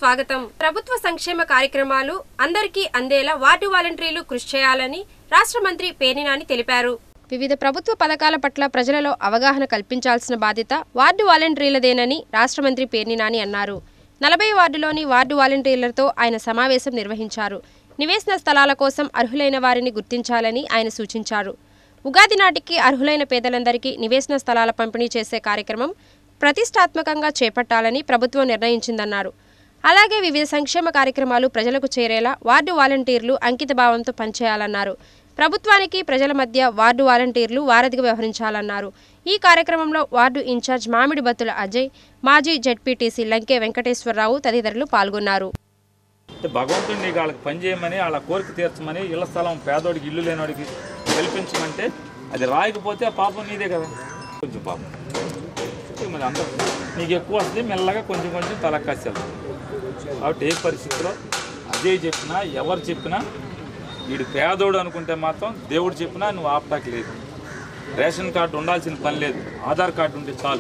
స్వాగతం ప్రభుత్వ సంక్షేమ కార్యక్రమాలు అందరికీ అందేలా వార్డు వాలంటీర్లు కృషి చేయాలని రాష్ట్ర మంత్రి పేర్నినాని తెలిపారు వివిధ ప్రభుత్వ పథకాల పట్ల ప్రజలలో అవగాహన కల్పించాల్సిన బాధ్యత వార్డు వాలంటీర్లదేనని రాష్ట్ర మంత్రి పేర్నినాని అన్నారు నలభై వార్డులోని వార్డు వాలంటీర్లతో ఆయన సమావేశం నిర్వహించారు నివేశన స్థలాల కోసం అర్హులైన వారిని గుర్తించాలని ఆయన సూచించారు ఉగాది నాటికి అర్హులైన పేదలందరికీ నివేశన స్థలాల పంపిణీ చేసే కార్యక్రమం ప్రతిష్టాత్మకంగా చేపట్టాలని ప్రభుత్వం నిర్ణయించిందన్నారు అలాగే వివిధ సంక్షేమ కార్యక్రమాలు ప్రజలకు చేరేలా వార్డు వాలంటీర్లు అంకిత భావంతో పనిచేయాలన్నారు ప్రభుత్వానికి ప్రజల మధ్య వార్డు వాలంటీర్లు వారధిగా వ్యవహరించాలన్నారు ఈ కార్యక్రమంలో వార్డు ఇన్ఛార్జ్ మామిడి బత్తుల అజయ్ మాజీ జెడ్పీటీసీ లంకే వెంకటేశ్వరరావు తదితరులు పాల్గొన్నారు అంటే భగవంతుడు నీకు వాళ్ళకి పని చేయమని వాళ్ళ కోరిక తీర్చమని ఇళ్ల స్థలం పేదోడికి ఇల్లు లేనివాడికి కల్పించమంటే అది రాయకపోతే ఆ పాపం నీదే కదా కొంచెం పాపం ఇక మరి అందరూ నీకు ఎక్కువ వస్తుంది మెల్లగా కొంచెం కొంచెం తల కసేది కాబట్టి ఏ పరిస్థితిలో అజయ్ చెప్పినా ఎవరు చెప్పినా వీడు పేదోడు అనుకుంటే మాత్రం దేవుడు చెప్పినా నువ్వు ఆపటాకి లేదు రేషన్ కార్డు ఉండాల్సిన పని లేదు ఆధార్ కార్డు ఉంటే చాలు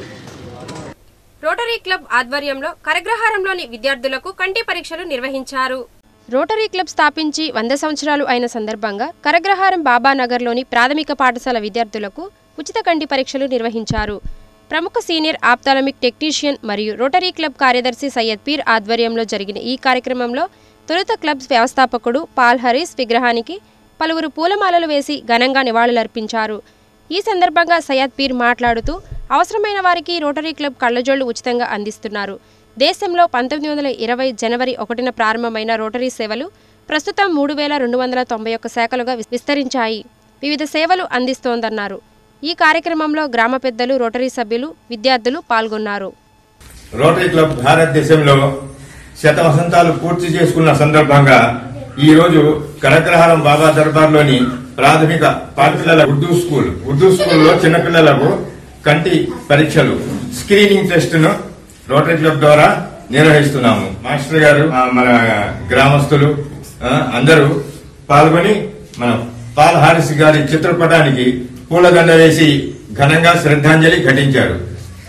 రోటరీ క్లబ్ ఆధ్వర్యంలో కరగ్రహారంలోని విద్యార్థులకు కంటి పరీక్షలు నిర్వహించారు రోటరీ క్లబ్ స్థాపించి వంద సంవత్సరాలు అయిన సందర్భంగా కరగ్రహారం బాబానగర్లోని ప్రాథమిక పాఠశాల విద్యార్థులకు ఉచిత కంటి పరీక్షలు నిర్వహించారు ప్రముఖ సీనియర్ ఆప్థాలమిక్ టెక్నీషియన్ మరియు రోటరీ క్లబ్ కార్యదర్శి సయ్యద్ పీర్ ఆధ్వర్యంలో జరిగిన ఈ కార్యక్రమంలో తొలుత క్లబ్స్ వ్యవస్థాపకుడు పాల్ హరీస్ విగ్రహానికి పలువురు పూలమాలలు వేసి ఘనంగా నివాళులర్పించారు ఈ సందర్భంగా సయ్యద్ పీర్ మాట్లాడుతూ అవసరమైన వారికి రోటరీ క్లబ్ కళ్ళజోళ్లు ఉచితంగా అందిస్తున్నారు దేశంలో పంతొమ్మిది వందల ఇరవై జనవరి ఒకటిన ప్రారంభమైన రోటరీ సేవలు ప్రస్తుతం మూడు వేల రెండు వందల తొంభై ఒక్క శాఖలుగా విస్- విస్తరించాయి వివిధ సేవలు అందిస్తోందన్నారు ఈ కార్యక్రమంలో గ్రామ పెద్దలు రోటరీ సభ్యులు విద్యార్థులు పాల్గొన్నారు రోటరీ క్లబ్ భారతదేశంలో శత వసంతాలు పూర్తి చేసుకున్న సందర్భంగా ఈ రోజు కనకరహారం బాబా దర్బార్లోని ప్రాథమిక పాఠశాల ఉర్దూ స్కూల్ ఉర్దూ స్కూల్లో చిన్నపిల్లలకు కంటి పరీక్షలు స్క్రీనింగ్ టెస్ట్ ను రోటరీ క్లబ్ ద్వారా నిర్వహిస్తున్నాము మాస్టర్ గారు ఆ, మన గ్రామస్తులు ఆ, అందరూ పాల్గొని మన పాల్ హారిస్ గారి చిత్రపటానికి పూలదండ వేసి ఘనంగా శ్రద్ధాంజలి ఘటించారు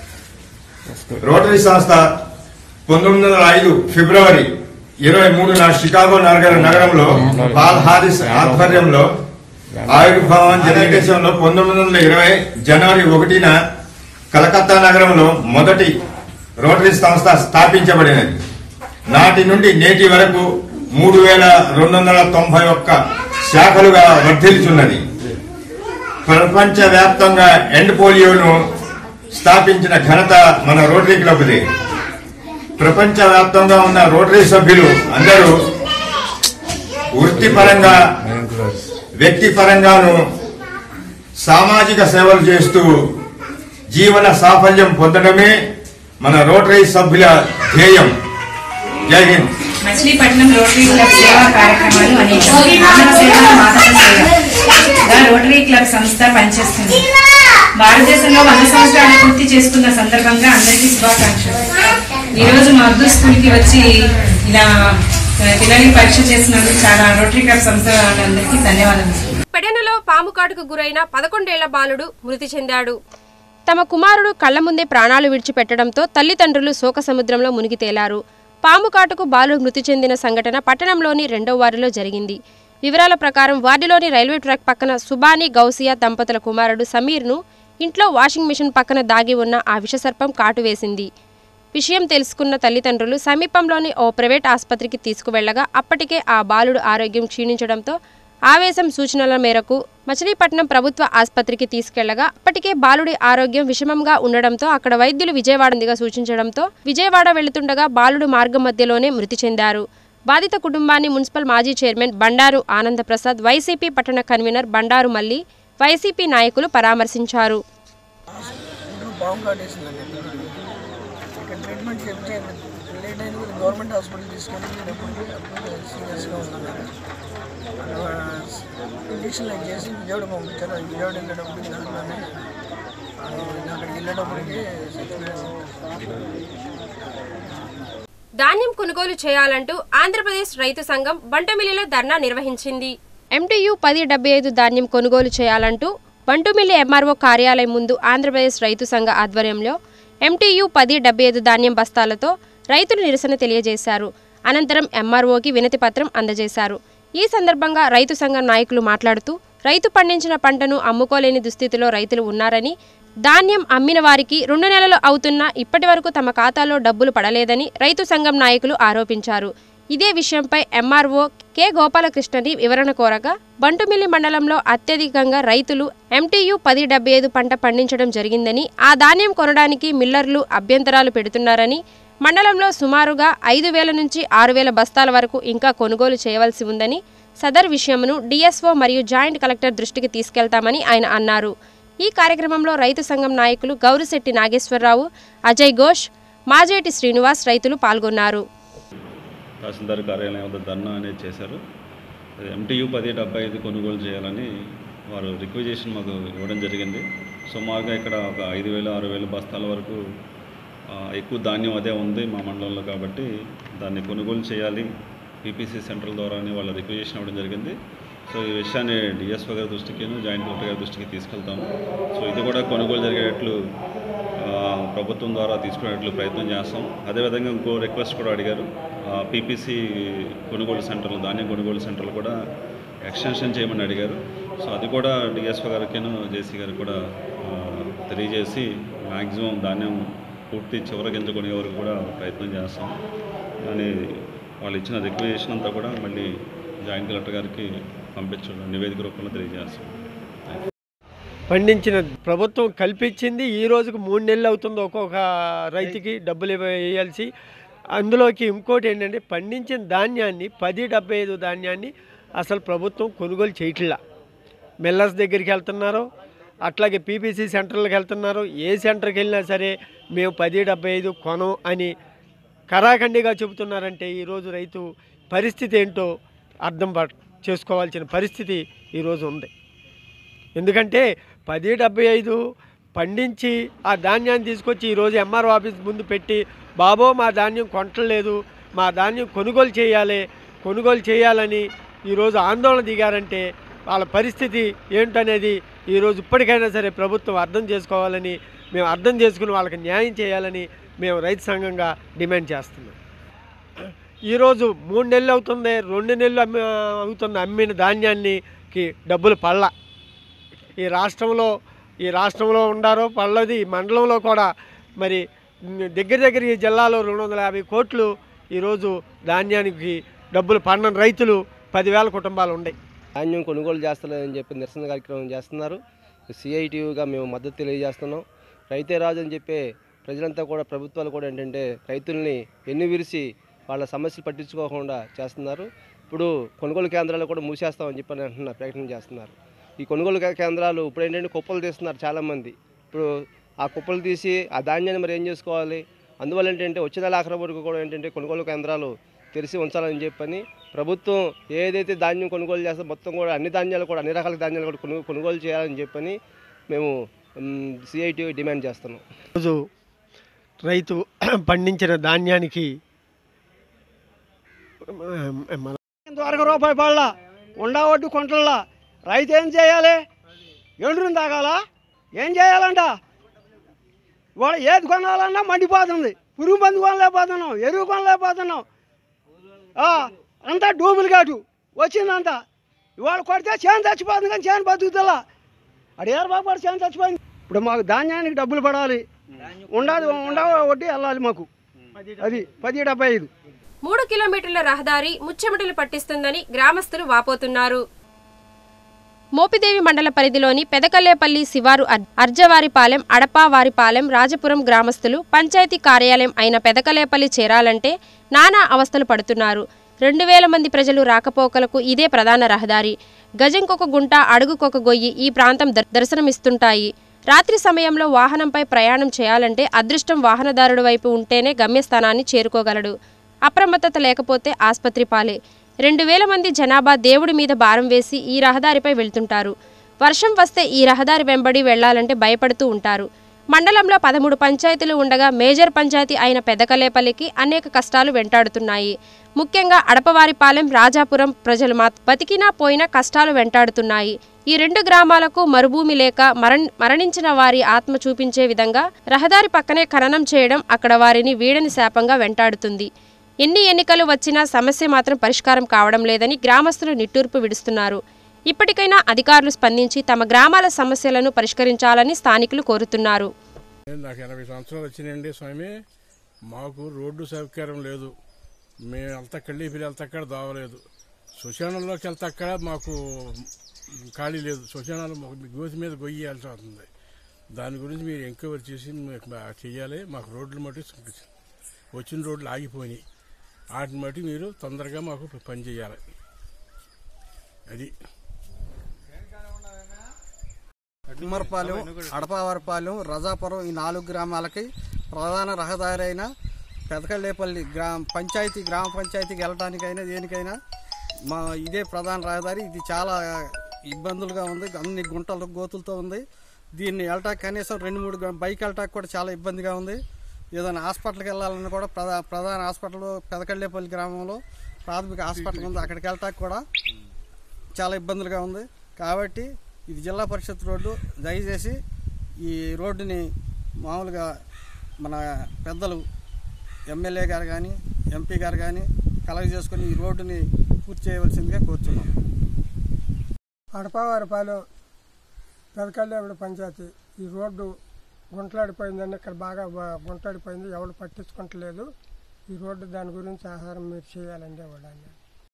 రోటరీ సంస్థ పంతొమ్మిది వందల ఐదు ఫిబ్రవరి ఇరవై మూడున షికాగో నగర నగరంలో పాల్ హారిస్ ఆధ్వర్యంలో ఆవిర్భావం జరిగిన దేశంలో పంతొమ్మిది వందల ఇరవై జనవరి ఒకటిన కలకత్తా నగరంలో మొదటి రోటరీ సంస్థ స్థాపించబడినది నాటి నుండి నేటి వరకు మూడు వేల రెండు వందల తొంభై ఒక్క శాఖలుగా వర్ధిల్చున్నది ప్రపంచ వ్యాప్తంగా ఎండ్ పోలియోను స్థాపించిన ఘనత మన రోటరీ క్లబ్ది ప్రపంచ వ్యాప్తంగా ఉన్న రోటరీ సభ్యులు అందరూ వృత్తిపరంగా వ్యక్తిపరంగాను సామాజిక సేవలు చేస్తూ జీవన సాఫల్యం పొందడమే మన రోటరీ సభ్యుల ధ్యేయం జై హింద్ మచిలీపట్నం రోటరీ క్లబ్ సేవా కార్యక్రమాలు అనేక మానవ సేవ మానవ సేవగా రోటరీ క్లబ్ సంస్థ పనిచేస్తుంది భారతదేశంలో వంద సంవత్సరాలు పూర్తి చేసుకున్న సందర్భంగా అందరికీ శుభాకాంక్షలు ఈరోజు మా అబ్దుల్ స్కూల్కి వచ్చి ఇలా ఆ, పిల్లల్ని పరీక్ష చేసినందుకు చాలా రోటరీ క్లబ్ సంస్థ వాళ్ళందరికీ ధన్యవాదాలు పెడెనలో పాము కాటుకు గురైన పదకొండేళ్ల బాలుడు మృతి చెందాడు తమ కుమారుడు కళ్ల ముందే ప్రాణాలు విడిచిపెట్టడంతో తల్లిదండ్రులు శోక సముద్రంలో మునిగి తేలారు పాము కాటుకు బాలుడు మృతి చెందిన సంఘటన పట్టణంలోని రెండో వార్డులో జరిగింది వివరాల ప్రకారం వార్డులోని రైల్వే ట్రాక్ పక్కన సుబాని గౌసియా దంపతుల కుమారుడు సమీర్ను ఇంట్లో వాషింగ్ మిషన్ పక్కన దాగి ఉన్న ఆ విషసర్పం కాటు వేసింది విషయం తెలుసుకున్న తల్లిదండ్రులు సమీపంలోని ఓ ప్రైవేట్ ఆసుపత్రికి తీసుకువెళ్లగా అప్పటికే ఆ బాలుడు ఆరోగ్యం క్షీణించడంతో ఆవేశం సూచనల మేరకు మచిలీపట్నం ప్రభుత్వ ఆసుపత్రికి తీసుకెళ్లగా అప్పటికే బాలుడి ఆరోగ్యం విషమంగా ఉండడంతో అక్కడ వైద్యులు విజయవాడదిగా సూచించడంతో విజయవాడ వెళుతుండగా బాలుడు మార్గం మధ్యలోనే మృతి చెందారు బాధిత కుటుంబాన్ని మున్సిపల్ మాజీ చైర్మన్ బండారు ఆనందప్రసాద్ వైసీపీ పట్టణ కన్వీనర్ బండారు మల్లి వైసీపీ నాయకులు పరామర్శించారు ఇంట్లో బాంబు కాటేసిందండి ఇక్కడ ట్రీట్మెంట్ చెప్తే లేట్ అయిన గవర్నమెంట్ హాస్పిటల్ తీసుకెళ్ళి అప్పుడు సీరియస్గా ఉన్నాను ఇంజక్షన్ చేసి విజయవాడ పంపించారు అది విజయవాడ వెళ్ళేటప్పుడు దాంట్లోనే ఆ, నేను అక్కడికి వెళ్ళేటప్పటికి ధాన్యం కొనుగోలు చేయాలంటూ ఆంధ్రప్రదేశ్ రైతు సంఘం బంటుమిల్లిలో ధర్నా నిర్వహించింది ఎంటీయు పది డెబ్బై ఐదు ధాన్యం కొనుగోలు చేయాలంటూ బంటుమిల్లి ఎంఆర్ఓ కార్యాలయం ముందు ఆంధ్రప్రదేశ్ రైతు సంఘ ఆధ్వర్యంలో ఎంటీయు పది డెబ్బై ఐదు ధాన్యం బస్తాలతో రైతులు నిరసన తెలియజేశారు అనంతరం ఎంఆర్ఓకి వినతి పత్రం అందజేశారు ఈ సందర్భంగా రైతు సంఘం నాయకులు మాట్లాడుతూ రైతు పండించిన పంటను అమ్ముకోలేని దుస్థితిలో రైతులు ఉన్నారని ధాన్యం అమ్మిన వారికి రెండు నెలలు అవుతున్నా ఇప్పటి వరకు తమ ఖాతాలో డబ్బులు పడలేదని రైతు సంఘం నాయకులు ఆరోపించారు ఇదే విషయంపై ఎంఆర్ఓ కె గోపాలకృష్ణని వివరణ కోరగా బంటుమిల్లి మండలంలో అత్యధికంగా రైతులు ఎంటీయు పది డెబ్బై ఐదు పంట పండించడం జరిగిందని ఆ ధాన్యం కొనడానికి మిల్లర్లు అభ్యంతరాలు పెడుతున్నారని మండలంలో సుమారుగా ఐదు వేల నుంచి ఆరు వేల బస్తాల వరకు ఇంకా కొనుగోలు చేయవలసి ఉందని సదర్ విషయమును డిఎస్ఓ మరియు జాయింట్ కలెక్టర్ దృష్టికి తీసుకెళ్తామని ఆయన అన్నారు ఈ కార్యక్రమంలో రైతు సంఘం నాయకులు గౌరిశెట్టి నాగేశ్వరరావు అజయ్ ఘోష్ మాజేటి శ్రీనివాస్ రైతులు పాల్గొన్నారు తహసీల్దార్ కార్యాలయం వద్ద ధర్నా అనేది చేశారు ఎంటీయు పది డెబ్బై ఐదు కొనుగోలు చేయాలని వారు రిక్వెజేషన్ మాకు ఇవ్వడం జరిగింది సుమారుగా ఇక్కడ ఒక ఐదు వేల ఆరు వేల బస్తాల వరకు ఆ, ఎక్కువ ధాన్యం అదే ఉంది మా మండలంలో కాబట్టి దాన్ని కొనుగోలు చేయాలి పీపీసీ సెంట్రల్ ద్వారానే వాళ్ళ రిక్వెజేషన్ ఇవ్వడం జరిగింది సో ఈ విషయాన్ని డిఎస్ఓ గారి దృష్టికి జాయింట్ కలెక్టర్ గారి దృష్టికి తీసుకెళ్తాము సో ఇది కూడా కొనుగోలు జరిగేటట్లు ఆ, ప్రభుత్వం ద్వారా తీసుకునేట్లు ప్రయత్నం చేస్తాం అదేవిధంగా ఇంకో రిక్వెస్ట్ కూడా అడిగారు పీపీసీ కొనుగోలు సెంటర్లు ధాన్యం కొనుగోలు సెంటర్లు కూడా ఎక్స్టెన్షన్ చేయమని అడిగారు సో అది కూడా డిఎస్ఓ గారికిను జేసీ గారికి కూడా ఆ, తెలియజేసి మ్యాక్సిమం ధాన్యం పూర్తి చివరి గింజ కొనే వరకు కూడా ప్రయత్నం చేస్తాం కానీ వాళ్ళు ఇచ్చిన రిక్వెజేషన్ అంతా కూడా మళ్ళీ జాయింట్ కలెక్టర్ గారికి పంపించడం నివేదిక రూపంలో తెలియజేస్తాం పండించిన ప్రభుత్వం కల్పించింది ఈ రోజుకు మూడు నెలలు అవుతుంది ఒక్కొక్క రైతుకి డబ్బులు ఇవ్వ- వేయాల్సి అందులోకి ఇంకోటి ఏంటంటే పండించిన ధాన్యాన్ని పది డెబ్బై ఐదు ధాన్యాన్ని అసలు ప్రభుత్వం కొనుగోలు చేయట్లా మిల్లర్స్ దగ్గరికి వెళ్తున్నారు అట్లాగే పీపీసీ సెంటర్లకు వెళ్తున్నారు ఏ సెంటర్కి వెళ్ళినా సరే మేము పది డెబ్బై ఐదు కొనం అని కరాఖండిగా చెబుతున్నారంటే ఈరోజు రైతు పరిస్థితి ఏంటో అర్థం ప- చేసుకోవాల్సిన పరిస్థితి ఈరోజు ఉంది ఎందుకంటే పది డెబ్బై ఐదు పండించి ఆ ధాన్యాన్ని తీసుకొచ్చి ఈరోజు ఎంఆర్ఓ ఆఫీస్ ముందు పెట్టి బాబో మా ధాన్యం కొనట్లేదు మా ధాన్యం కొనుగోలు చేయాలి కొనుగోలు చేయాలని ఈరోజు ఆందోళన దిగారంటే వాళ్ళ పరిస్థితి ఏంటనేది ఈరోజు ఇప్పటికైనా సరే ప్రభుత్వం అర్థం చేసుకోవాలని మేము అర్థం చేసుకుని వాళ్ళకి న్యాయం చేయాలని మేము రైతు సంఘంగా డిమాండ్ చేస్తున్నాం ఈరోజు మూడు నెలలు అవుతుంది రెండు నెలలు అమ్మి అవుతుంది అమ్మిన ధాన్యానికి డబ్బులు పళ్ళ ఈ రాష్ట్రంలో ఈ రాష్ట్రంలో ఉండారో పళ్ళది ఈ మండలంలో కూడా మరి ఉమ్, దగ్గర దగ్గర ఈ జిల్లాలో రెండు వందల యాభై కోట్లు ఈరోజు ధాన్యానికి డబ్బులు పండని రైతులు పదివేల కుటుంబాలు ఉన్నాయి ధాన్యం కొనుగోలు చేస్తలేదని చెప్పి నిరసన కార్యక్రమం చేస్తున్నారు సిఐటియుగా మేము మద్దతు తెలియజేస్తున్నాం రైతే రాజు అని చెప్పే ప్రజలంతా కూడా ప్రభుత్వాలు కూడా ఏంటంటే రైతుల్ని ఎన్ని విరిసి వాళ్ళ సమస్యలు పట్టించుకోకుండా చేస్తున్నారు ఇప్పుడు కొనుగోలు కేంద్రాలు కూడా మూసేస్తామని చెప్పి అంటున్నారు ప్రకటన చేస్తున్నారు ఈ కొనుగోలు కే- కేంద్రాలు ఇప్పుడు ఏంటంటే కుప్పలు తీస్తున్నారు చాలామంది ఇప్పుడు ఆ కుప్పలు తీసి ఆ ధాన్యాన్ని మరి ఏం చేసుకోవాలి అందువల్ల ఏంటంటే వచ్చే నెల ఆఖరి వరకు కూడా ఏంటంటే కొనుగోలు కేంద్రాలు తెరిచి ఉంచాలని చెప్పని ప్రభుత్వం ఏదైతే ధాన్యం కొనుగోలు చేస్తే మొత్తం కూడా అన్ని ధాన్యాలు కూడా అన్ని రకాల ధాన్యాలు కూడా కొను కొనుగోలు చేయాలని చెప్పని మేము సిఐటి డిమాండ్ చేస్తున్నాం రోజు రైతు పండించిన ధాన్యానికి మన ఇంతవరకు రూపాయి పడలా ఉండవడ్డు కొంటల్లా రైతు ఏం చేయాలి ఎండుని తాగాల ఏం చేయాలంట ఇవాళ ఏది కొనాలన్నా మండిపోతుంది పురుగు మందు కొనలేకపోతున్నాం ఎరువు కొనలేకపోతున్నాం ఆ, అంతా డూప్లికేటు వచ్చిందంతా ఇవాళ కొడితే చేను చచ్చిపోతుంది కానీ చేను బతుకుతలా అడు ఏరు బాబు చేను చచ్చిపోయింది ఇప్పుడు మాకు ధాన్యానికి డబ్బులు పడాలి ఉండాలి ఉండవ వడ్డీ వెళ్ళాలి మాకు అది పది డెబ్బై ఐదు మూడు కిలోమీటర్ల రహదారి ముచ్చెమటలు పట్టిస్తుందని గ్రామస్తులు వాపోతున్నారు మోపిదేవి మండల పరిధిలోని పెదకల్లేపల్లి శివారు అర్- అర్జవారిపాలెం అడపావారిపాలెం రాజపురం గ్రామస్తులు పంచాయతీ కార్యాలయం అయిన పెదకల్లేపల్లి చేరాలంటే నానా అవస్థలు పడుతున్నారు రెండు వేల మంది ప్రజలు రాకపోకలకు ఇదే ప్రధాన రహదారి గజంకొక గుంట అడుగుకొక గొయ్యి ఈ ప్రాంతం దర్- దర్శనమిస్తుంటాయి రాత్రి సమయంలో వాహనంపై ప్రయాణం చేయాలంటే అదృష్టం వాహనదారుడి వైపు ఉంటేనే గమ్యస్థానాన్ని చేరుకోగలడు అప్రమత్తత లేకపోతే ఆస్పత్రి పాలే రెండు వేల మంది జనాభా దేవుడి మీద భారం వేసి ఈ రహదారిపై వెళ్తుంటారు వర్షం వస్తే ఈ రహదారి వెంబడి వెళ్లాలంటే భయపడుతూ ఉంటారు మండలంలో పదమూడు పంచాయతీలు ఉండగా మేజర్ పంచాయతీ అయిన పెదకలేపల్లికి అనేక కష్టాలు వెంటాడుతున్నాయి ముఖ్యంగా అడపవారిపాలెం రాజాపురం ప్రజలు మా బతికినా పోయినా కష్టాలు వెంటాడుతున్నాయి ఈ రెండు గ్రామాలకు మరుభూమి లేక మరణ్ మరణించిన వారి ఆత్మ చూపించే విధంగా రహదారి పక్కనే ఖననం చేయడం అక్కడ వారిని వీడని శాపంగా వెంటాడుతుంది ఎన్ని ఎన్నికలు వచ్చినా సమస్య మాత్రం పరిష్కారం కావడం లేదని గ్రామస్తులు నిట్టూర్పు విడుస్తున్నారు ఇప్పటికైనా అధికారులు స్పందించి తమ గ్రామాల సమస్యలను పరిష్కరించాలని స్థానికులు కోరుతున్నారు నాకు ఎనభై సంవత్సరాలు వచ్చినాయండి స్వామి మాకు రోడ్డు సౌకర్యం లేదు మేము వెళ్తా కళ్ళీపిరి వెళ్తా అక్కడ దావలేదు శ్మశానంలోకి వెళ్తా అక్కడ మాకు ఖాళీ లేదు శ్మశానాలు గోతి మీద గొయ్యాల్సి అవుతుంది దాని గురించి మీరు ఎంక్వైరీ చేసి మీకు మా- చెయ్యాలి మాకు రోడ్లు మటు వచ్చిన రోడ్లు ఆగిపోయినాయి వాటిని మటు మీరు తొందరగా మాకు పని చేయాలి అది కుమ్మరపాలెం అడపావరపాలెం రజాపురం ఈ నాలుగు గ్రామాలకి ప్రధాన రహదారి అయిన పెదకళ్ళేపల్లి గ్రామ పంచాయతీ గ్రామ పంచాయతీకి వెళ్ళడానికైనా దేనికైనా మా ఇదే ప్రధాన రహదారి ఇది చాలా ఇబ్బందులుగా ఉంది అన్ని గుంటలు గోతులతో ఉంది దీన్ని వెళ్ళటానికి కనీసం రెండు మూడు గం- బైక్ వెళ్ళటానికి కూడా చాలా ఇబ్బందిగా ఉంది ఏదైనా హాస్పిటల్కి వెళ్ళాలన్నా కూడా ప్రధా ప్రధాన హాస్పిటల్ పెదకళ్ళేపల్లి గ్రామంలో ప్రాథమిక హాస్పిటల్ ఉంది అక్కడికి వెళ్ళటానికి కూడా చాలా ఇబ్బందులుగా ఉంది కాబట్టి ఇది జిల్లా పరిషత్ రోడ్డు దయచేసి ఈ రోడ్డుని మామూలుగా మన పెద్దలు ఎమ్మెల్యే గారు కానీ ఎంపీ గారు కానీ కలగ చేసుకుని ఈ రోడ్డుని పూర్తి చేయవలసిందిగా కోరుతున్నాం అడపావారిపాలెం పెదకల్లేవుడు పంచాయతీ ఈ రోడ్డు గుంటలాడిపోయిందండి ఇక్కడ బాగా బ- గుంటలాడిపోయింది ఎవరు పట్టించుకుంటలేదు ఈ రోడ్డు దాని గురించి ఆహారం మీరు చేయాలండి ఇవ్వడానికి